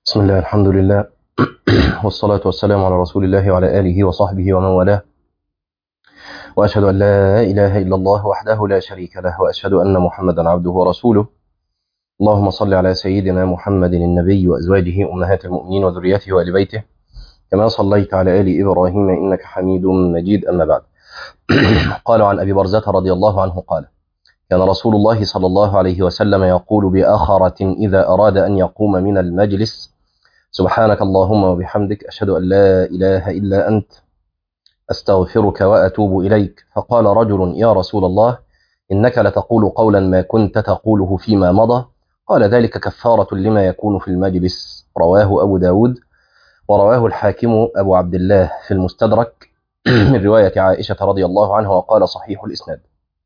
بسم الله الحمد لله والصلاة والسلام على رسول الله وعلى آله وصحبه ومن والاه وأشهد أن لا إله إلا الله وحده لا شريك له وأشهد أن محمدا عبده ورسوله اللهم صل على سيدنا محمد النبي وأزواجه أمهات المؤمنين وذريته وآل بيته كما صليت على آل إبراهيم إنك حميد مجيد أما بعد قال عن أبي برزة رضي الله عنه قال كان رسول الله صلى الله عليه وسلم يقول بآخرة إذا أراد أن يقوم من المجلس سبحانك اللهم وبحمدك أشهد أن لا إله إلا أنت أستغفرك وأتوب إليك فقال رجل يا رسول الله إنك لتقول قولا ما كنت تقوله فيما مضى قال ذلك كفارة لما يكون في المجلس رواه أبو داود ورواه الحاكم أبو عبد الله في المستدرك من رواية عائشة رضي الله عنها وقال صحيح الإسناد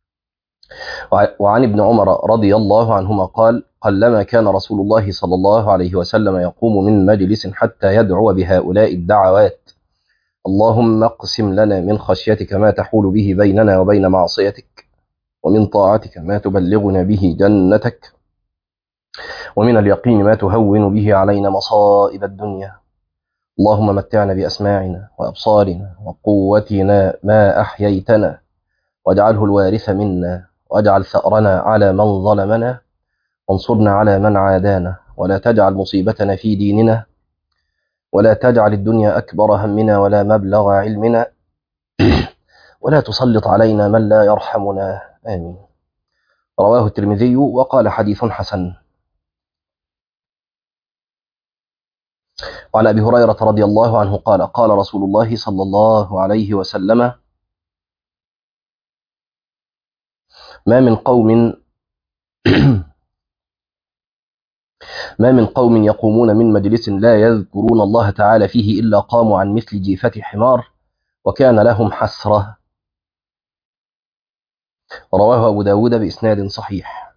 وعن ابن عمر رضي الله عنهما قال قلما كان رسول الله صلى الله عليه وسلم يقوم من مجلس حتى يدعو بهؤلاء الدعوات اللهم اقسم لنا من خشيتك ما تحول به بيننا وبين معصيتك ومن طاعتك ما تبلغنا به جنتك ومن اليقين ما تهون به علينا مصائب الدنيا اللهم متعنا بأسماعنا وأبصارنا وقوتنا ما أحييتنا واجعله الوارث منا واجعل ثأرنا على من ظلمنا وانصرنا على من عادانا ولا تجعل مصيبتنا في ديننا ولا تجعل الدنيا أكبر همنا ولا مبلغ علمنا ولا تسلط علينا من لا يرحمنا آمين رواه الترمذي وقال حديث حسن وعن أبي هريرة رضي الله عنه قال قال رسول الله صلى الله عليه وسلم ما من قوم ما من قوم يقومون من مجلس لا يذكرون الله تعالى فيه إلا قاموا عن مثل جيفة حمار وكان لهم حسرة رواه أبو داود بإسناد صحيح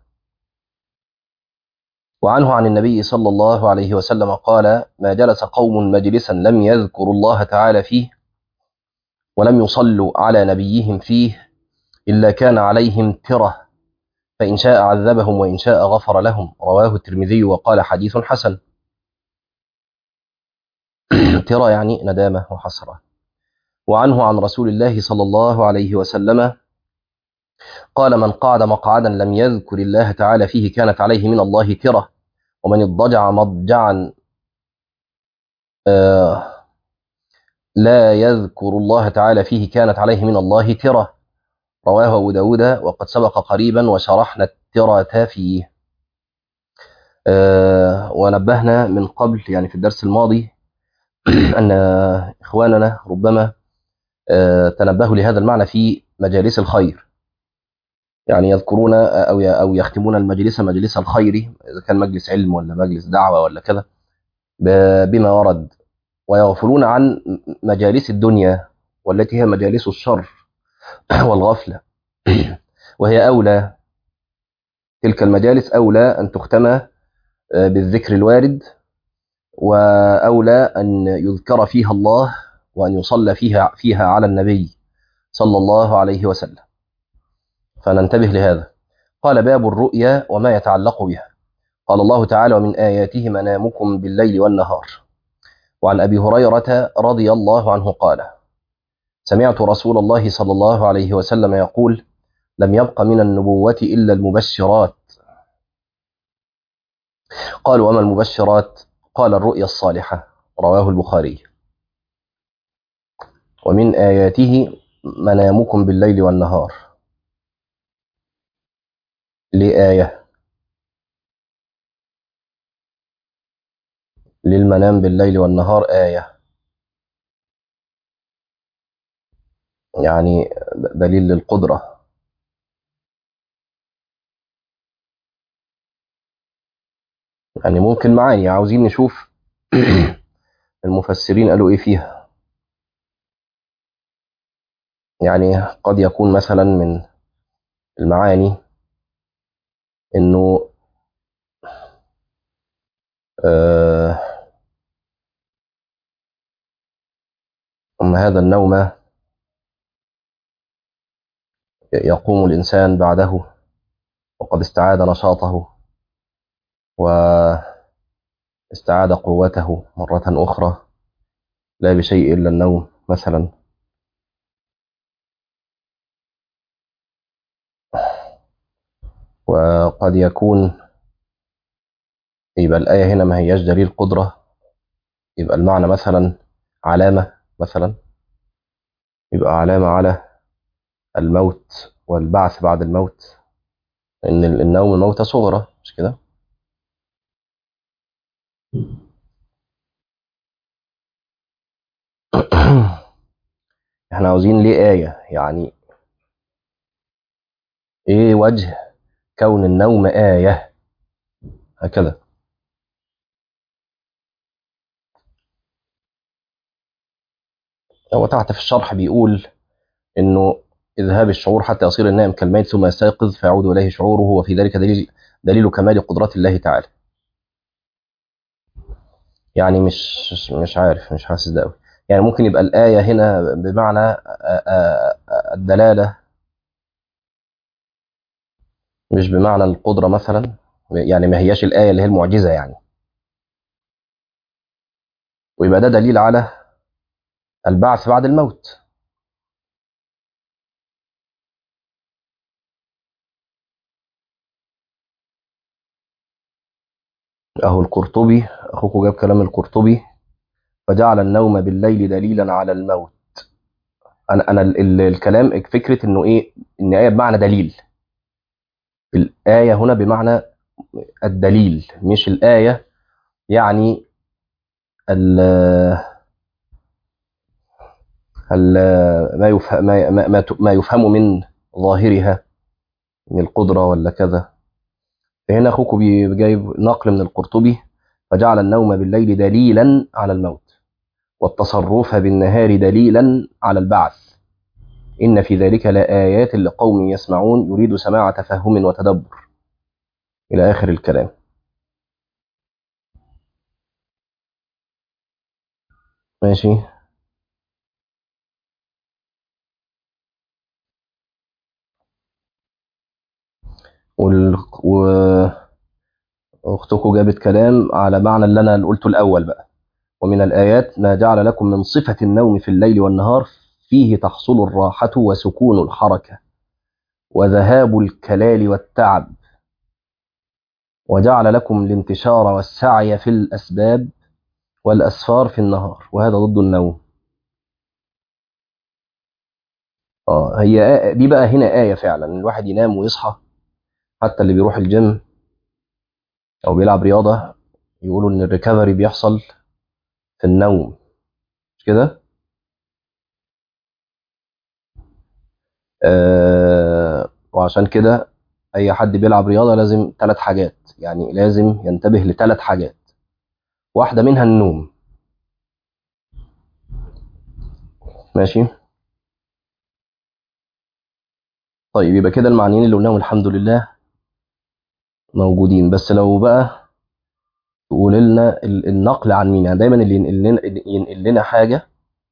وعنه عن النبي صلى الله عليه وسلم قال ما جلس قوم مجلسا لم يذكروا الله تعالى فيه ولم يصلوا على نبيهم فيه إلا كان عليهم ترة فإن شاء عذبهم وإن شاء غفر لهم رواه الترمذي وقال حديث حسن ترى يعني ندامة وحسرة وعنه عن رسول الله صلى الله عليه وسلم قال من قعد مقعدا لم يذكر الله تعالى فيه كانت عليه من الله ترة ومن اضطجع مضجعا آه لا يذكر الله تعالى فيه كانت عليه من الله ترة رواه أبو داود وقد سبق قريبا وشرحنا الترة فيه آه ونبهنا من قبل يعني في الدرس الماضي أن إخواننا ربما آه تنبهوا لهذا المعنى في مجالس الخير يعني يذكرون أو أو يختمون المجلس مجلس الخير إذا كان مجلس علم ولا مجلس دعوة ولا كذا بما ورد ويغفلون عن مجالس الدنيا والتي هي مجالس الشر والغفلة وهي أولى تلك المجالس أولى أن تختم بالذكر الوارد وأولى أن يذكر فيها الله وأن يصلى فيها فيها على النبي صلى الله عليه وسلم فننتبه لهذا قال باب الرؤيا وما يتعلق بها قال الله تعالى ومن آياته منامكم بالليل والنهار وعن أبي هريرة رضي الله عنه قال سمعت رسول الله صلى الله عليه وسلم يقول لم يبق من النبوة إلا المبشرات قال وما المبشرات قال الرؤيا الصالحة رواه البخاري ومن آياته منامكم بالليل والنهار لآية للمنام بالليل والنهار آية يعني دليل للقدرة يعني ممكن معاني عاوزين نشوف المفسرين قالوا ايه فيها يعني قد يكون مثلا من المعاني انه آه أم هذا النوم يقوم الإنسان بعده وقد استعاد نشاطه و استعاد قوته مرة أخرى لا بشيء إلا النوم مثلا وقد يكون يبقى الآية هنا ما هياش دليل قدرة يبقى المعنى مثلا علامة مثلا يبقى علامة على الموت والبعث بعد الموت إن النوم موتة صغرى مش كده؟ احنا عاوزين ليه آية يعني ايه وجه كون النوم آية هكذا هو تحت في الشرح بيقول انه اذهاب الشعور حتى يصير النائم كالميت ثم يستيقظ فيعود اليه شعوره وفي ذلك دليل دليل كمال قدرات الله تعالى يعني مش مش عارف مش حاسس ده قوي يعني ممكن يبقى الآية هنا بمعنى الدلالة مش بمعنى القدرة مثلا يعني ما هياش الآية اللي هي المعجزة يعني ويبقى ده دليل على البعث بعد الموت أهو القرطبي أخوكم جاب كلام القرطبي فجعل النوم بالليل دليلا على الموت أنا أنا ال ال الكلام فكرة إنه إيه إن آية بمعنى دليل الآية هنا بمعنى الدليل مش الآية يعني ال ال ما يفهم ما ما, ما يفهم من ظاهرها من القدرة ولا كذا هنا أخوكم جايب نقل من القرطبي فجعل النوم بالليل دليلا على الموت والتصرف بالنهار دليلا على البعث إن في ذلك لآيات لقوم يسمعون يريد سماع تفهم وتدبر إلى آخر الكلام ماشي وال... و... أختكم جابت كلام على معنى اللي أنا قلته الأول بقى ومن الآيات ما جعل لكم من صفة النوم في الليل والنهار فيه تحصل الراحة وسكون الحركة وذهاب الكلال والتعب وجعل لكم الانتشار والسعي في الأسباب والأسفار في النهار وهذا ضد النوم آه هي دي بقى هنا آية فعلا الواحد ينام ويصحى حتى اللي بيروح الجيم أو بيلعب رياضة يقولوا إن الريكفري بيحصل في النوم مش كده؟ آه وعشان كده أي حد بيلعب رياضة لازم ثلاث حاجات يعني لازم ينتبه لثلاث حاجات واحدة منها النوم ماشي طيب يبقى كده المعنيين اللي قلناهم الحمد لله موجودين بس لو بقى تقول لنا النقل عن مين يعني دايما اللي ينقل لنا, ينقل لنا حاجة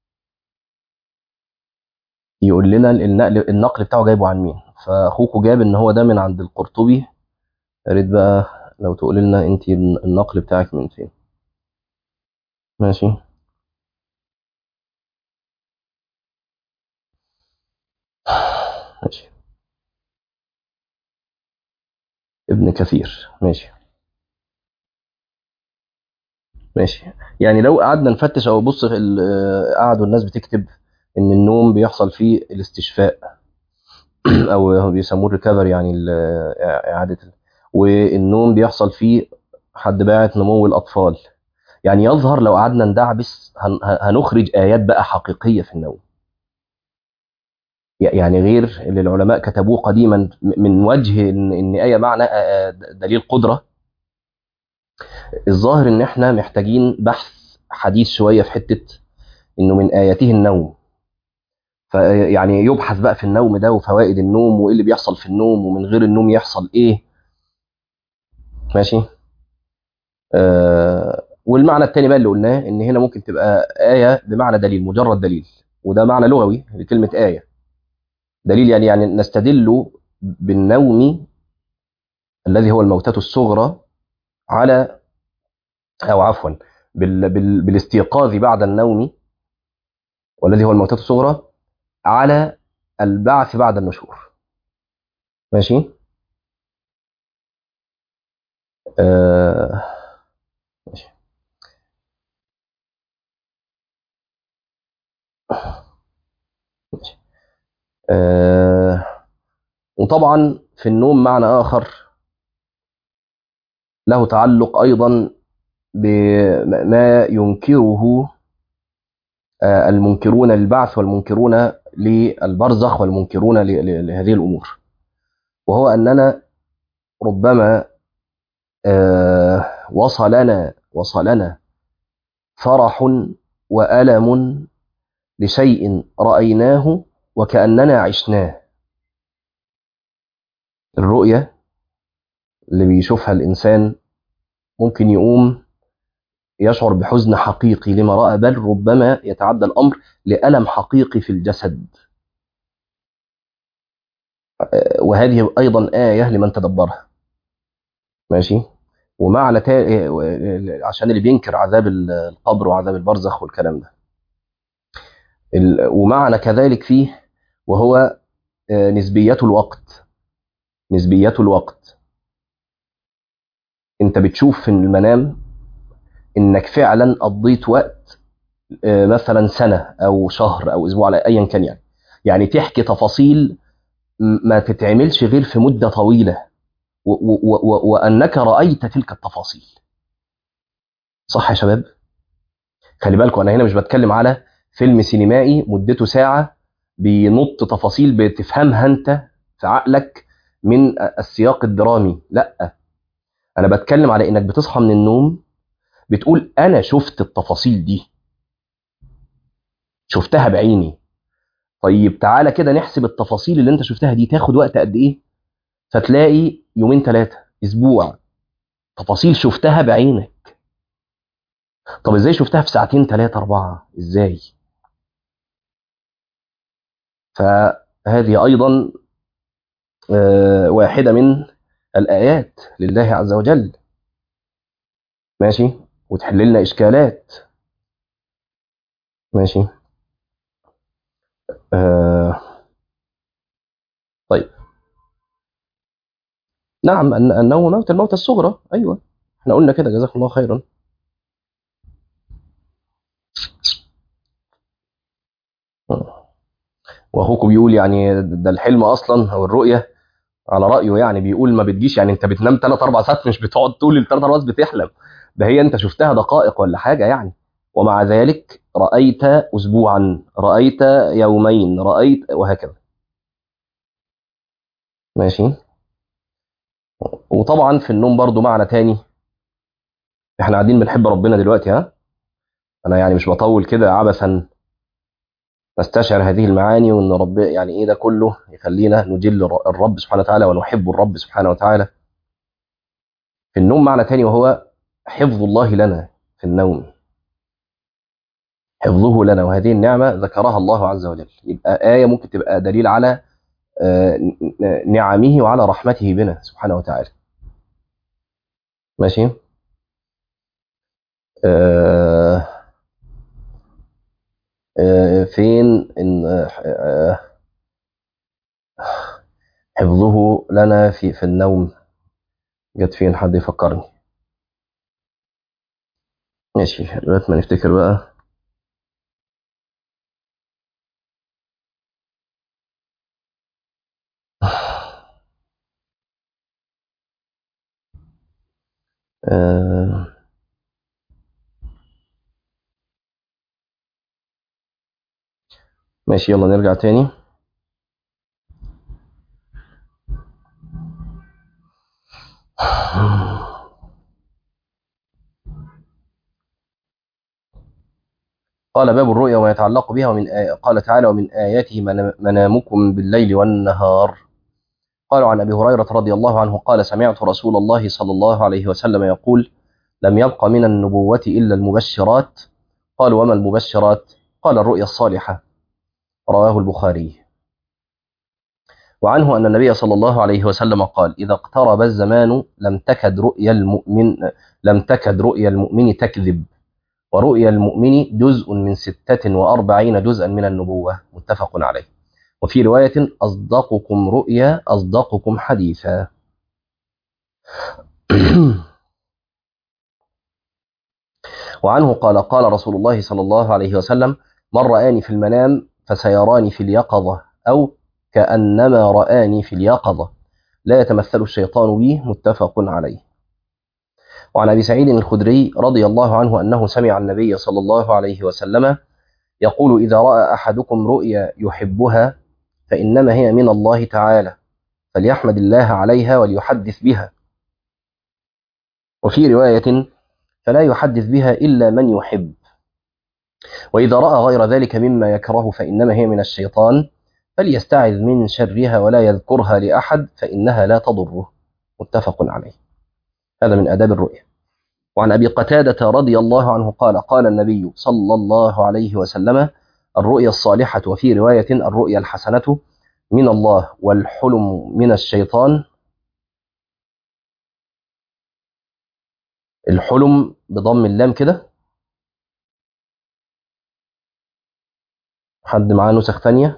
يقول لنا النقل النقل بتاعه جايبه عن مين فاخوكوا جاب ان هو ده من عند القرطبي يا ريت بقى لو تقول لنا انت النقل بتاعك من فين ماشي ماشي ابن كثير ماشي ماشي يعني لو قعدنا نفتش او بص في قعدوا الناس بتكتب ان النوم بيحصل فيه الاستشفاء او بيسموه الريكفري يعني اعاده والنوم بيحصل فيه حد باعت نمو الاطفال يعني يظهر لو قعدنا ندعبس هنخرج ايات بقى حقيقيه في النوم يعني غير اللي العلماء كتبوه قديما من وجه ان ان ايه معنى دليل قدره الظاهر ان احنا محتاجين بحث حديث شويه في حته انه من اياته النوم فيعني يبحث بقى في النوم ده وفوائد النوم وايه اللي بيحصل في النوم ومن غير النوم يحصل ايه ماشي آه والمعنى الثاني بقى اللي قلناه ان هنا ممكن تبقى ايه بمعنى دليل مجرد دليل وده معنى لغوي لكلمه ايه دليل يعني يعني نستدل بالنوم الذي هو الموتة الصغرى على أو عفوا بال بال بالاستيقاظ بعد النوم والذي هو الموتات الصغرى على البعث بعد النشور ماشي آه ماشي ماشي آه وطبعا في النوم معنى آخر له تعلق أيضا بما ينكره آه، المنكرون للبعث والمنكرون للبرزخ والمنكرون ل- ل- لهذه الأمور وهو أننا ربما آه، وصلنا وصلنا فرح وألم لشيء رأيناه وكأننا عشناه الرؤية اللي بيشوفها الإنسان ممكن يقوم يشعر بحزن حقيقي لما رأى بل ربما يتعدى الأمر لألم حقيقي في الجسد آه، وهذه أيضا آية لمن تدبرها ماشي ومعنى تا... آه، عشان اللي بينكر عذاب القبر وعذاب البرزخ والكلام ده ال- ومعنى كذلك فيه وهو آه، نسبية الوقت نسبية الوقت انت بتشوف في المنام انك فعلا قضيت وقت آه، مثلا سنة او شهر او اسبوع على ايا كان يعني يعني تحكي تفاصيل م- ما تتعملش غير في مدة طويلة و و و وانك رأيت تلك التفاصيل صح يا شباب خلي بالكم انا هنا مش بتكلم على فيلم سينمائي مدته ساعة بينط تفاصيل بتفهمها انت في عقلك من السياق الدرامي لا انا بتكلم على انك بتصحى من النوم بتقول انا شفت التفاصيل دي شفتها بعيني طيب تعالى كده نحسب التفاصيل اللي انت شفتها دي تاخد وقت قد ايه فتلاقي يومين ثلاثة اسبوع تفاصيل شفتها بعينك طب ازاي شفتها في ساعتين ثلاثة أربعة ازاي فهذه أيضا آه، واحدة من الآيات لله عز وجل ماشي وتحل لنا إشكالات ماشي آه طيب نعم أن- أنه موت الموت الصغرى أيوة احنا قلنا كده جزاكم الله خيرا واخوكم بيقول يعني ده الحلم اصلا او الرؤيه على رايه يعني بيقول ما بتجيش يعني انت بتنام 3 4 ساعات مش بتقعد طول ال 3 4 ساعات بتحلم ده هي انت شفتها دقائق ولا حاجه يعني ومع ذلك رايت اسبوعا رايت يومين رايت وهكذا ماشي وطبعا في النوم برضو معنى تاني احنا قاعدين بنحب ربنا دلوقتي ها انا يعني مش بطول كده عبثا نستشعر هذه المعاني وان رب يعني ايه ده كله يخلينا نجل الر- الرب سبحانه وتعالى ونحب الرب سبحانه وتعالى في النوم معنى تاني وهو حفظ الله لنا في النوم حفظه لنا وهذه النعمة ذكرها الله عز وجل يبقى آية ممكن تبقى دليل على آه، ن- ن- نعمه وعلى رحمته بنا سبحانه وتعالى ماشي آه، آه، فين إن آه، آه، حفظه لنا في في النوم جت فين حد يفكرني ماشي لغاية ما نفتكر بقى آه، ماشي يلا نرجع تاني قال باب الرؤيا وما يتعلق بها ومن آي... قال تعالى ومن آياته من- منامكم بالليل والنهار قالوا عن أبي هريرة رضي الله عنه قال سمعت رسول الله صلى الله عليه وسلم يقول لم يبق من النبوة إلا المبشرات قالوا وما المبشرات قال الرؤيا الصالحة رواه البخاري وعنه أن النبي صلى الله عليه وسلم قال إذا اقترب الزمان لم تكد رؤيا المؤمن لم تكد رؤيا المؤمن تكذب ورؤيا المؤمن جزء من ستة وأربعين جزءا من النبوة متفق عليه وفي رواية أصدقكم رؤيا أصدقكم حديثا وعنه قال قال رسول الله صلى الله عليه وسلم من رآني في المنام فسيراني في اليقظة أو كأنما رآني في اليقظة لا يتمثل الشيطان بي متفق عليه وعن أبي سعيد الخدري رضي الله عنه أنه سمع النبي صلى الله عليه وسلم يقول إذا رأى أحدكم رؤيا يحبها فإنما هي من الله تعالى فليحمد الله عليها وليحدث بها وفي رواية فلا يحدث بها إلا من يحب وإذا رأى غير ذلك مما يكره فإنما هي من الشيطان فليستعذ من شرها ولا يذكرها لأحد فإنها لا تضره متفق عليه هذا من آداب الرؤيا وعن أبي قتادة رضي الله عنه قال قال النبي صلى الله عليه وسلم الرؤيا الصالحة وفي رواية الرؤيا الحسنة من الله والحلم من الشيطان الحلم بضم اللام كده حد معاه نسخ تانية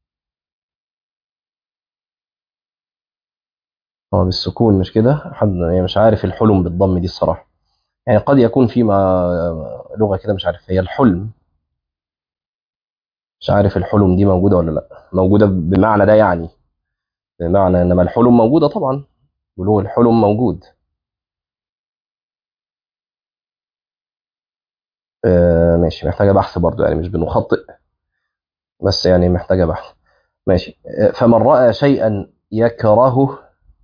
هو بالسكون مش كده حد يعني مش عارف الحلم بالضم دي الصراحة يعني قد يكون في مع لغة كده مش عارف هي الحلم مش عارف الحلم دي موجودة ولا لا موجودة بمعنى ده يعني بمعنى انما الحلم موجودة طبعا بلوغ الحلم موجود آه ماشي محتاجة بحث برضو يعني مش بنخطئ بس يعني محتاجة بحث ماشي آه فمن رأى شيئا يكرهه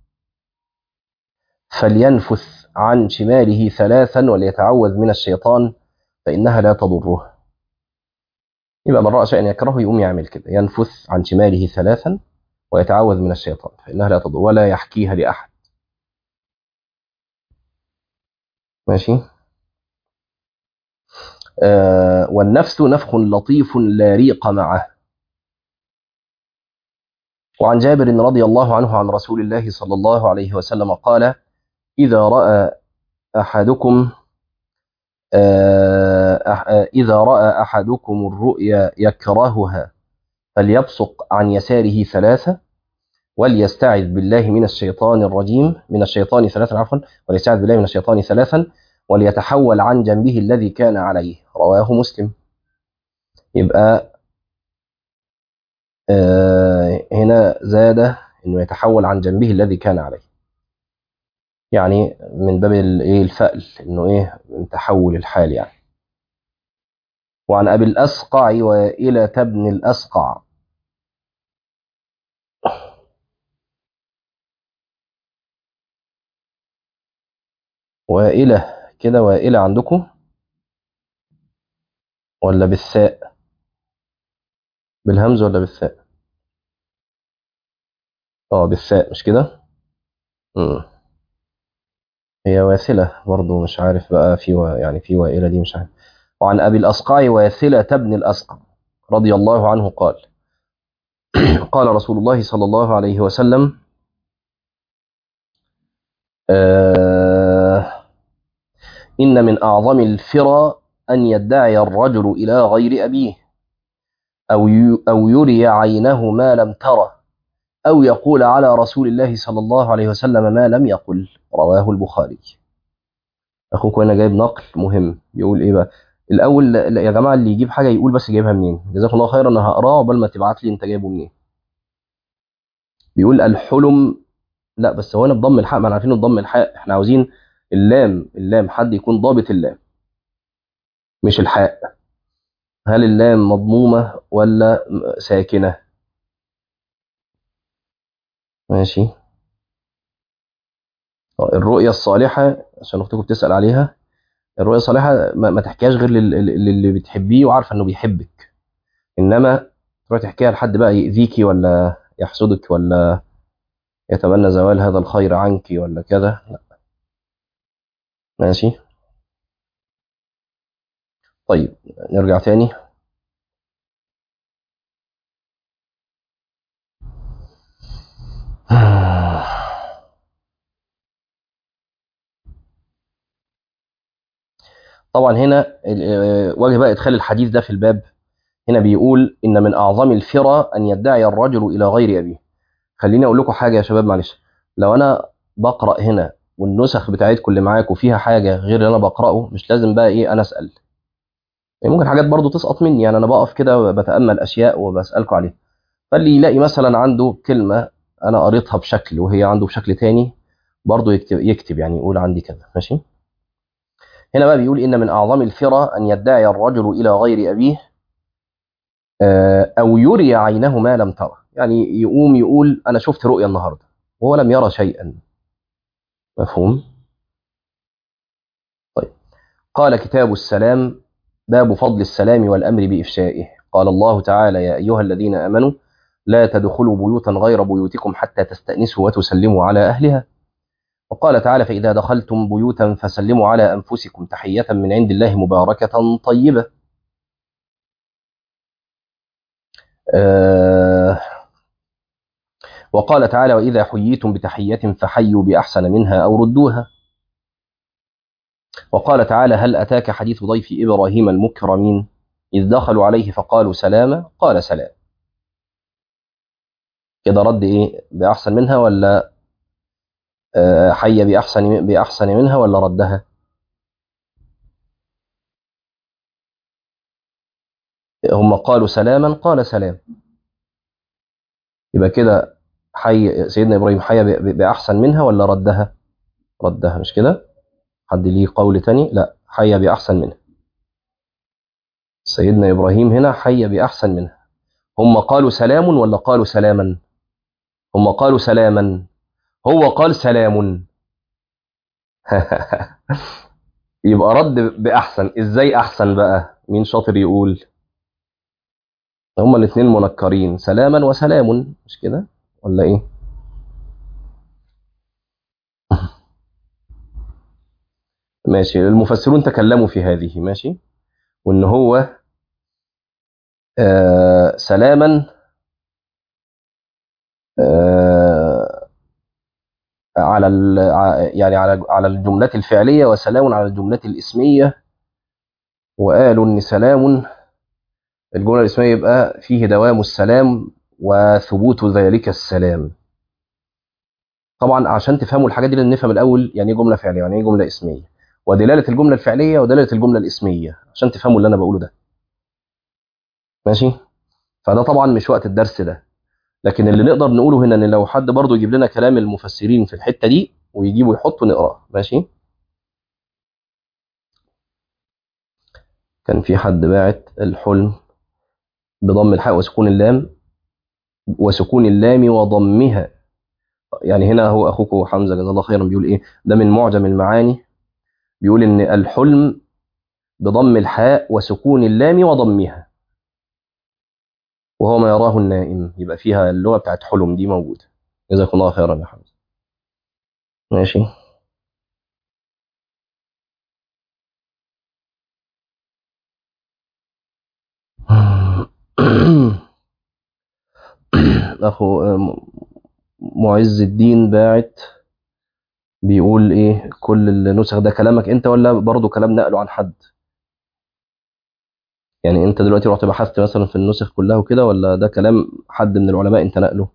فلينفث عن شماله ثلاثا وليتعوذ من الشيطان فإنها لا تضره يبقى من رأى شيئا يكرهه يقوم يعمل كده ينفث عن شماله ثلاثا ويتعوذ من الشيطان فإنها لا تضر ولا يحكيها لأحد ماشي آه والنفس نفخ لطيف لا ريق معه وعن جابر رضي الله عنه عن رسول الله صلى الله عليه وسلم قال إذا رأى أحدكم إذا رأى أحدكم الرؤيا يكرهها فليبصق عن يساره ثلاثة وليستعذ بالله من الشيطان الرجيم من الشيطان ثلاثا عفوا وليستعذ بالله من الشيطان ثلاثا وليتحول عن جنبه الذي كان عليه رواه مسلم يبقى هنا زاد انه يتحول عن جنبه الذي كان عليه يعني من باب الايه الفأل انه ايه من تحول الحال يعني وعن ابي الاسقع والى ابن الاسقع وإلى كده وإلى عندكم ولا بالثاء بالهمز ولا بالثاء اه بالثاء مش كده امم هي واثلة برضو مش عارف بقى في و... يعني في وائلة دي مش عارف وعن أبي الأسقع واثلة ابن الأسقع رضي الله عنه قال قال رسول الله صلى الله عليه وسلم آه إن من أعظم الفرى أن يدعي الرجل إلى غير أبيه أو أو يري عينه ما لم ترى أو يقول على رسول الله صلى الله عليه وسلم ما لم يقل رواه البخاري أخوك وأنا جايب نقل مهم يقول إيه بقى الأول يا جماعة اللي يجيب حاجة يقول بس جايبها منين جزاكم الله خيرا أنا هقراه قبل ما تبعت لي أنت جايبه منين بيقول الحلم لا بس هو أنا بضم الحاء ما احنا عارفين بضم الحاء احنا عاوزين اللام اللام حد يكون ضابط اللام مش الحاء هل اللام مضمومة ولا ساكنة ماشي الرؤية الصالحة عشان أختكم بتسأل عليها الرؤية الصالحة ما, ما تحكيهاش غير للي بتحبيه وعارفة إنه بيحبك إنما تروح تحكيها لحد بقى يأذيكي ولا يحسدك ولا يتمنى زوال هذا الخير عنك ولا كذا لا ماشي طيب نرجع تاني طبعا هنا وجه بقى ادخال الحديث ده في الباب هنا بيقول ان من اعظم الفرى ان يدعي الرجل الى غير ابيه خليني اقول لكم حاجه يا شباب معلش لو انا بقرا هنا والنسخ بتاعتكم اللي معاكم فيها حاجه غير اللي انا بقراه مش لازم بقى ايه انا اسال يعني ممكن حاجات برضو تسقط مني يعني انا بقف كده بتامل اشياء وبسالكم عليها فاللي يلاقي مثلا عنده كلمه انا قريتها بشكل وهي عنده بشكل تاني برضو يكتب, يكتب يعني يقول عندي كذا ماشي هنا بقى بيقول ان من اعظم الفرى ان يدعي الرجل الى غير ابيه او يري عينه ما لم ترى يعني يقوم يقول انا شفت رؤيا النهارده وهو لم يرى شيئا مفهوم طيب قال كتاب السلام باب فضل السلام والامر بافشائه قال الله تعالى يا ايها الذين امنوا لا تدخلوا بيوتا غير بيوتكم حتى تستأنسوا وتسلموا على اهلها وقال تعالى فإذا دخلتم بيوتا فسلموا على أنفسكم تحية من عند الله مباركة طيبة آه وقال تعالى وإذا حييتم بتحية فحيوا بأحسن منها أو ردوها وقال تعالى هل أتاك حديث ضيف إبراهيم المكرمين إذ دخلوا عليه فقالوا سلاما قال سلام كده رد إيه بأحسن منها ولا حي بأحسن بأحسن منها ولا ردها هم قالوا سلاما قال سلام يبقى كده حي سيدنا إبراهيم حي بأحسن منها ولا ردها ردها مش كده حد ليه قول تاني لا حي بأحسن منها سيدنا إبراهيم هنا حي بأحسن منها هم قالوا سلام ولا قالوا سلاما هم قالوا سلاما هو قال سلام يبقى رد بأحسن ازاي أحسن بقى مين شاطر يقول هما الاثنين منكرين سلاما وسلام مش كده ولا ايه ماشي المفسرون تكلموا في هذه ماشي وان هو آه سلاما آه على يعني على على الجملات الفعليه وسلام على الجملات الاسميه وقالوا ان سلام الجمله الاسميه يبقى فيه دوام السلام وثبوت ذلك السلام طبعا عشان تفهموا الحاجات دي لازم نفهم الاول يعني ايه جمله فعليه يعني ايه جمله اسميه ودلاله الجمله الفعليه ودلاله الجمله الاسميه عشان تفهموا اللي انا بقوله ده ماشي فده طبعا مش وقت الدرس ده لكن اللي نقدر نقوله هنا ان لو حد برضه يجيب لنا كلام المفسرين في الحته دي ويجيبه ويحط ونقراه ماشي كان في حد باعت الحلم بضم الحاء وسكون اللام وسكون اللام وضمها يعني هنا هو اخوكم حمزه جزاه الله خيرا بيقول ايه ده من معجم المعاني بيقول ان الحلم بضم الحاء وسكون اللام وضمها وهو ما يراه النائم يبقى فيها اللغه بتاعت حلم دي موجوده جزاكم الله خيرا يا حمزه ماشي اخو معز الدين باعت بيقول ايه كل النسخ ده كلامك انت ولا برضه كلام نقله عن حد يعني انت دلوقتي رحت بحثت مثلا في النسخ كلها وكده ولا ده كلام حد من العلماء انت نقله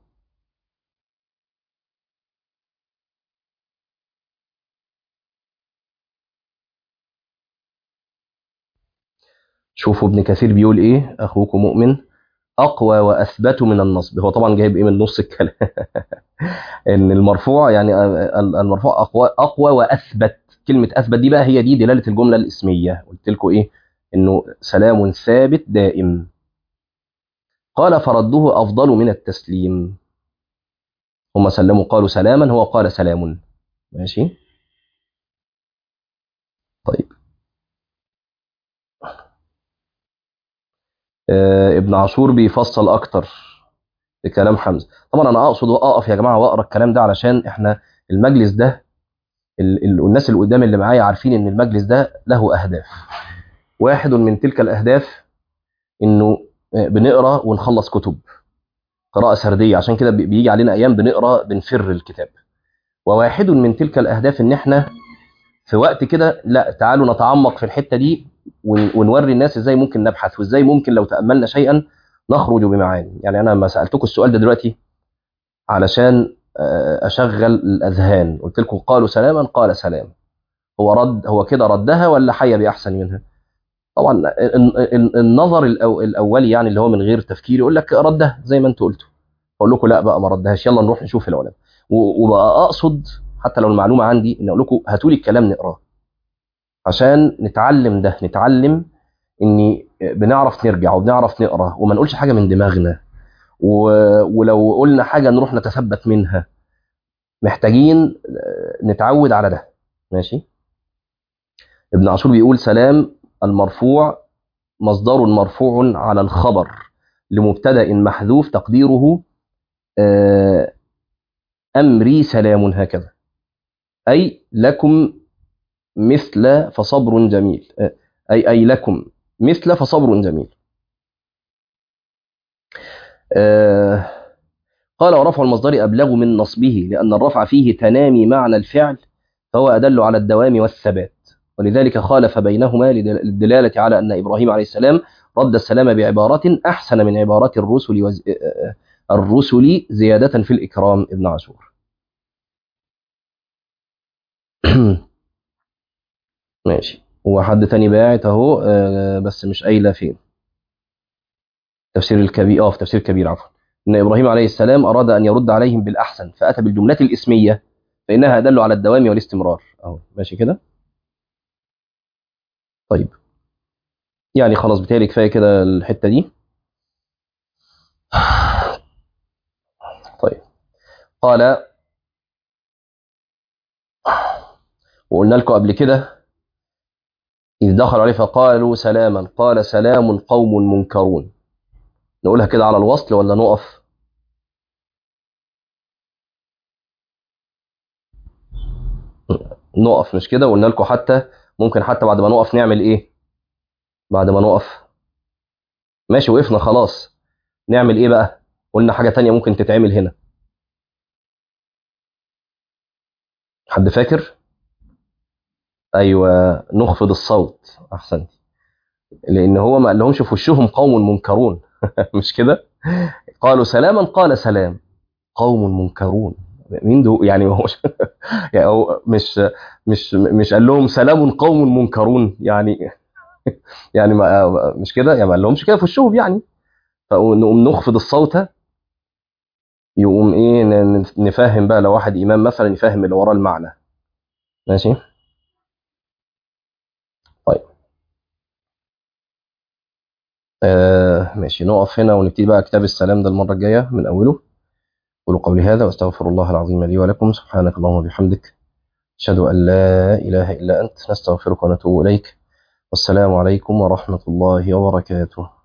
شوفوا ابن كثير بيقول ايه اخوكم مؤمن اقوى واثبت من النصب هو طبعا جايب ايه من نص الكلام ان المرفوع يعني المرفوع اقوى اقوى واثبت كلمه اثبت دي بقى هي دي دلاله الجمله الاسميه قلت لكم ايه انه سلام ثابت دائم قال فرده افضل من التسليم هم سلموا قالوا سلاما هو قال سلام ماشي طيب آه ابن عاشور بيفصل اكتر لكلام حمزه طبعا انا اقصد اقف يا جماعه واقرا الكلام ده علشان احنا المجلس ده ال ال الناس اللي قدام اللي معايا عارفين ان المجلس ده له اهداف واحد من تلك الاهداف انه بنقرا ونخلص كتب قراءة سردية عشان كده بي- بيجي علينا أيام بنقرأ بنفر الكتاب وواحد من تلك الأهداف إن إحنا في وقت كده لا تعالوا نتعمق في الحتة دي ون- ونوري الناس إزاي ممكن نبحث وإزاي ممكن لو تأملنا شيئا نخرج بمعاني يعني أنا لما سألتكم السؤال ده دلوقتي علشان آه، أشغل الأذهان قلت لكم قالوا سلاما قال سلام هو رد هو كده ردها ولا حي بأحسن منها طبعا ال- ال- النظر الأو- الأولي يعني اللي هو من غير تفكير يقول لك ردها زي ما أنتوا قلتوا اقول لكم لا بقى ما ردهاش يلا نروح نشوف العلماء و- وبقى اقصد حتى لو المعلومه عندي ان اقول لكم هاتوا لي الكلام نقراه عشان نتعلم ده نتعلم اني بنعرف نرجع وبنعرف نقرا وما نقولش حاجه من دماغنا و... ولو قلنا حاجه نروح نتثبت منها محتاجين آه، نتعود على ده ماشي ابن عاشور بيقول سلام المرفوع مصدر مرفوع على الخبر لمبتدا محذوف تقديره آه، أمري سلام هكذا أي لكم مثل فصبر جميل أي أي لكم مثل فصبر جميل آه، قال ورفع المصدر أبلغ من نصبه لأن الرفع فيه تنامي معنى الفعل فهو أدل على الدوام والثبات ولذلك خالف بينهما للدلالة على أن إبراهيم عليه السلام رد السلام بعبارة أحسن من عبارات الرسل وز... آه، الرسل زيادة في الإكرام ابن عاشور ماشي هو حد تاني باعت اهو آه، بس مش قايله فين تفسير الكبير اه في تفسير كبير عفوا ان ابراهيم عليه السلام اراد ان يرد عليهم بالاحسن فاتى بالجملات الاسميه فانها ادل على الدوام والاستمرار اهو ماشي كده طيب يعني خلاص بتهيألي كفايه كده الحته دي طيب قال وقلنا لكم قبل كده إذ دخلوا عليه فقالوا سلاما قال سلام قوم منكرون نقولها كده على الوصل ولا نقف نقف مش كده قلنا لكم حتى ممكن حتى بعد ما نقف نعمل ايه بعد ما نقف ماشي وقفنا خلاص نعمل ايه بقى قلنا حاجة تانية ممكن تتعمل هنا حد فاكر ايوه نخفض الصوت احسنت لان هو ما قالهمش في وشهم قوم منكرون مش كده قالوا سلاما قال سلام قوم منكرون مين دول يعني هو يعني هو مش مش مش قال لهم سلام قوم منكرون يعني يعني ما مش كده يعني ما قال لهمش كده في وشهم يعني فنقوم نخفض الصوت يقوم ايه ن- نفهم بقى لو واحد امام مثلا يفهم اللي وراه المعنى ماشي طيب آه ماشي نقف هنا ونبتدي بقى كتاب السلام ده المرة الجاية من أوله قولوا قولي هذا واستغفر الله العظيم لي ولكم سبحانك اللهم وبحمدك أشهد أن لا إله إلا أنت نستغفرك ونتوب إليك والسلام عليكم ورحمة الله وبركاته